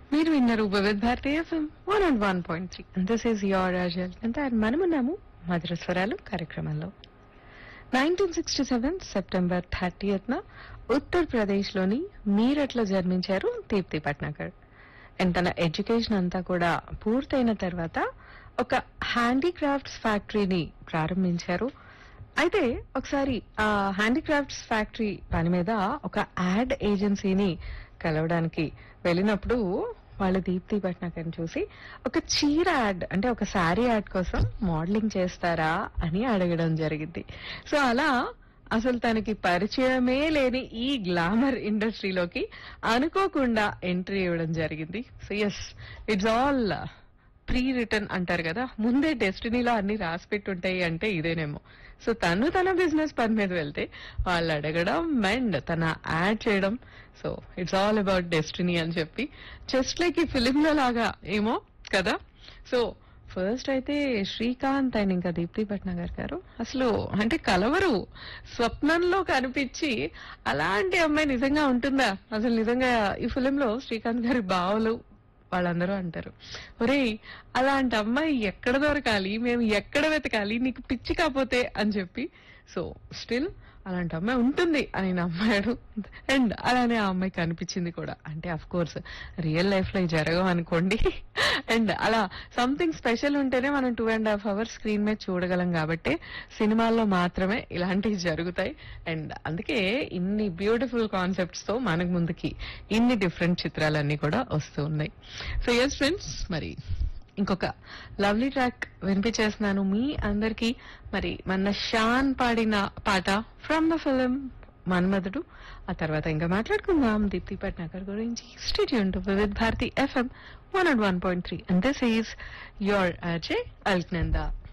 మీరు విన్నారు Vividh Bharati FM one and one point three this is your Rajal అంతే మనమున్నాము మధుర స్వరాలు కార్యక్రమంలో నైన్టీన్ సిక్స్టీ సెవెన్ సెప్టెంబర్ థర్టీయత్న ఉత్తరప్రదేశ్ లోని మీరట్లో జన్మించారు దీప్తి పట్నాకర్ అండ్ తన ఎడ్యుకేషన్ అంతా కూడా పూర్తయిన తర్వాత ఒక హ్యాండీక్రాఫ్ట్స్ ఫ్యాక్టరీని ప్రారంభించారు అయితే ఒకసారి ఆ హ్యాండీక్రాఫ్ట్స్ ఫ్యాక్టరీ పని మీద ఒక యాడ్ ఏజెన్సీని కలవడానికి వెళ్ళినప్పుడు వాళ్ళ దీప్తి భట్నాకర్ని చూసి ఒక చీర యాడ్ అంటే ఒక శారీ యాడ్ కోసం మోడలింగ్ చేస్తారా అని అడగడం జరిగింది సో అలా అసలు తనకి పరిచయమే లేని ఈ గ్లామర్ ఇండస్ట్రీలోకి అనుకోకుండా ఎంట్రీ ఇవ్వడం జరిగింది so yes it's all pre return అంటారు కదా ముందే డెస్టినీలో అన్ని రాసి పెట్టుంటాయి అంటే ఇదేనేమో సో తను తన బిజినెస్ పని మీద వెళ్తే వాళ్ళు అడగడం అండ్ తన యాడ్ చేయడం so it's all about destiny అని చెప్పి జస్ట్ లైక్ ఈ ఫిలిం లో లాగా ఏమో కదా సో ఫస్ట్ అయితే శ్రీకాంత్ అండ్ ఇంకా దీప్తి భట్నాగర్ గారు అసలు అంటే కలవరు స్వప్నంలో కనిపించి అలాంటి అమ్మాయి నిజంగా ఉంటుందా అసలు నిజంగా ఈ ఫిలింలో శ్రీకాంత్ గారి బావలు వాళ్ళందరూ అంటారు ఒరేయ్ అలాంటి అమ్మాయి ఎక్కడ దొరకాలి మేము ఎక్కడ వెతకాలి నీకు పిచ్చి కాపోతే అని చెప్పి సో స్టిల్ అలాంటి అమ్మాయి ఉంటుంది అని నమ్మాడు అండ్ అలానే ఆ అమ్మాయి కనిపించింది కూడా అంటే అఫ్ కోర్స్ రియల్ లైఫ్ లో జరగవు అనుకోండి అండ్ అలా సంథింగ్ స్పెషల్ ఉంటేనే మనం two and half hours screen మీద చూడగలం కాబట్టి సినిమాల్లో మాత్రమే ఇలాంటివి జరుగుతాయి అండ్ అందుకే ఇన్ని బ్యూటిఫుల్ కాన్సెప్ట్స్ తో మనకు ముందుకి ఇన్ని డిఫరెంట్ చిత్రాలన్నీ కూడా వస్తూ ఉన్నాయి సో ఎస్ ఫ్రెండ్స్ మరి ఇంకొక లవ్లీ ట్రాక్ వినిపించేస్తున్నాను మీ అందరికి మరి మన షాన్ పాడిన పాట ఫ్రమ్ ద ఫిలిం మన్మధుడు ఆ తర్వాత ఇంకా మాట్లాడుకుందాం దీప్తి పట్నాకర్ గురించి stay tuned to Vividh Bharati FM one and one point three and this is your Ajay Alaknanda